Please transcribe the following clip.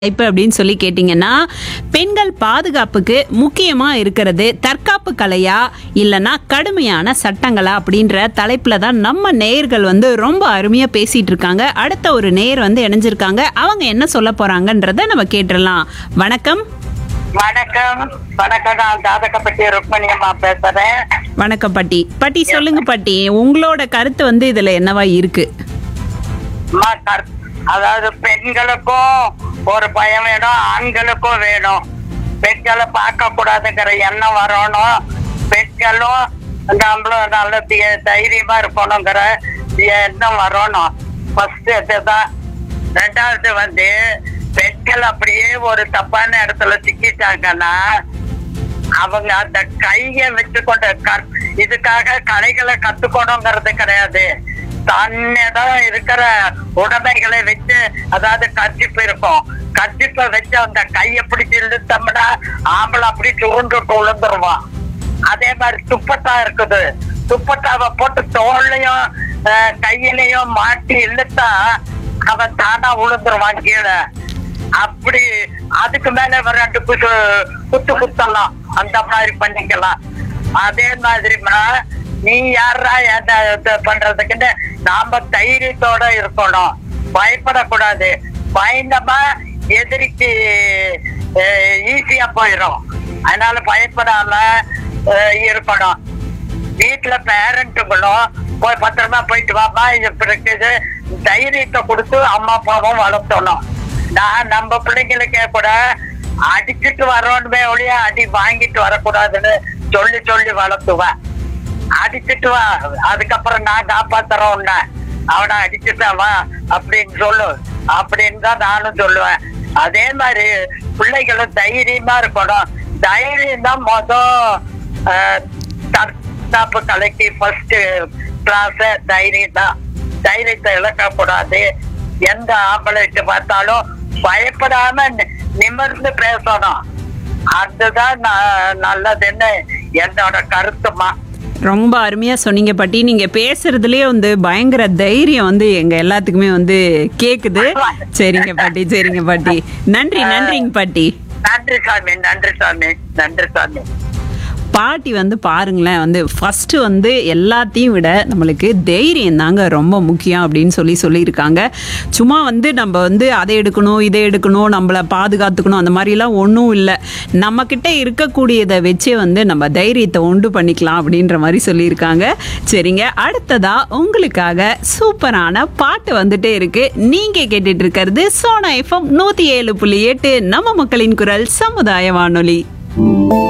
இப்போ அப்படின்னு சொல்லி கேட்டிங்கன்னா பெண்கள் பாதுகாப்புக்கு முக்கியமாக இருக்கிறது தற்காப்பு கலையா இல்லைன்னா கடுமையான சட்டங்களா அப்படின்ற தலைப்பில் தான் நம்ம நேயர்கள் வந்து ரொம்ப அருமையாக பேசிகிட்டு இருக்காங்க அடுத்த ஒரு நேயர் வந்து இணைஞ்சிருக்காங்க அவங்க என்ன சொல்ல போகிறாங்கன்றத நம்ம கேட்டுடலாம் வணக்கம் வணக்கம் வணக்கம் நான் ஜாதகப்பட்டி ருக்மணி அம்மா பேசுறேன் வணக்கம் பாட்டி பாட்டி சொல்லுங்க பாட்டி உங்களோட கருத்து வந்து இதில் என்னவா இருக்கு அம்மா, கர்- அதாவது பெண்களுக்கும் ஒரு பயம் வேணும் ஆண்களுக்கும் வேணும் பெண்களை பார்க்க கூடாதுங்கிற எண்ணம் வரணும் பெண்களும் நம்மளும் நல்ல தி- தைரியமா இருக்கணுங்கிற எண்ணம் வரணும் ஃபர்ஸ்ட் இதுதான் ரெண்டாவது வந்து பெண்கள் அப்படியே ஒரு தப்பான இடத்துல சிக்கிட்டாங்கன்னா அவங்க அந்த கையை வச்சுக்கொண்டு கற்- இதுக்காக கலைகளை கத்துக்கணுங்கிறது கிடையாது தன்னிடம் இருக்கிற உடைமைகளை வச்சு அதாவது கர்ச்சிப்பு இருக்கும் கர்ச்சிப்பை வச்சு அந்த கையை பிடிச்சு இழுத்தோம்னா ஆம்பளை அப்படி சுருண்டு விழுந்துருவான் அதே மாதிரி துப்பட்டா இருக்குது துப்பட்டாவை போட்டு தோல்லையும் அஹ், கையிலையும் மாட்டி இழுத்தா அவன் தானா விழுந்துருவான் கீழே அப்படி அதுக்கு மேல ஒரு ரெண்டு குத்து குத்து குத்தலாம் அந்த மாதிரி பண்ணிக்கலாம் அதே மாதிரிமா நீ யாரா என்ன இது பண்றதுக்குன்னு நாம தைரியத்தோட இருக்கணும் பயப்படக்கூடாது பயந்தமா எதிரிக்கு ஈஸியா போயிடும் அதனால பயப்படாம அஹ், இருக்கணும் வீட்டுல பேரண்ட்டுங்களும் போய் பத்திரமா போயிட்டு வாப்பா இப்படி இருக்குது தைரியத்தை கொடுத்து அம்மா அப்பாவும் வளர்த்தணும் நான் நம்ம பிள்ளைங்களுக்கே கூட அடிச்சுட்டு வரோன்னுமே ஒழிய அடி வாங்கிட்டு வரக்கூடாதுன்னு சொல்லி சொல்லி வளர்த்துவேன் அடிச்சுட்டு வா அதுக்கப்புறம் நான் காப்பாத்துறோம் உன்னை அவனை அடிச்சுட்டா வா அப்படின்னு சொல்லு அப்படின்னு தான் நானும் சொல்லுவேன் அதே மாதிரி பிள்ளைகளும் தைரியமா இருக்கணும் தைரியம் தான் மொதல் தற்காப்பு கலைக்கு ஃபர்ஸ்ட் கிளாஸ் தைரியம் தான் தைரியத்தை இழக்கக்கூடாது எந்த ஆம்பளைட்டு பார்த்தாலும் பயப்படாம நி- நிமிர்ந்து பேசணும் அதுதான் ந- நல்லதுன்னு என்னோட கருத்துமா ரொம்ப அருமையாக சொன்னீங்க பாட்டி நீங்கள் பேசுறதுலேயே வந்து பயங்கர தைரியம் வந்து எங்கள் எல்லாத்துக்குமே வந்து கேட்குது சரிங்க பாட்டி சரிங்க பாட்டி நன்றி நன்றிங்க பாட்டி நன்றி சாமி நன்றி சாமி நன்றி சாமி பாட்டி வந்து பாருங்களேன் வந்து ஃபஸ்ட்டு வந்து எல்லாத்தையும் விட நம்மளுக்கு தைரியம் தாங்க ரொம்ப முக்கியம் அப்படின்னு சொல்லி சொல்லியிருக்காங்க சும்மா வந்து நம்ம வந்து அதை எடுக்கணும் இதை எடுக்கணும் நம்மளை பாதுகாத்துக்கணும் அந்த மாதிரிலாம் ஒன்றும் இல்லை நம்மக்கிட்ட இருக்கக்கூடியதை வச்சே வந்து நம்ம தைரியத்தை உண்டு பண்ணிக்கலாம் அப்படின்ற மாதிரி சொல்லியிருக்காங்க சரிங்க அடுத்ததா உங்களுக்காக சூப்பரான பாட்டு வந்துட்டே இருக்கு நீங்கள் கேட்டுட்டு இருக்கிறது சோனா எஃப்எம் நூற்றி ஏழு புள்ளி எட்டு நம்ம மக்களின் குரல் சமுதாய வானொலி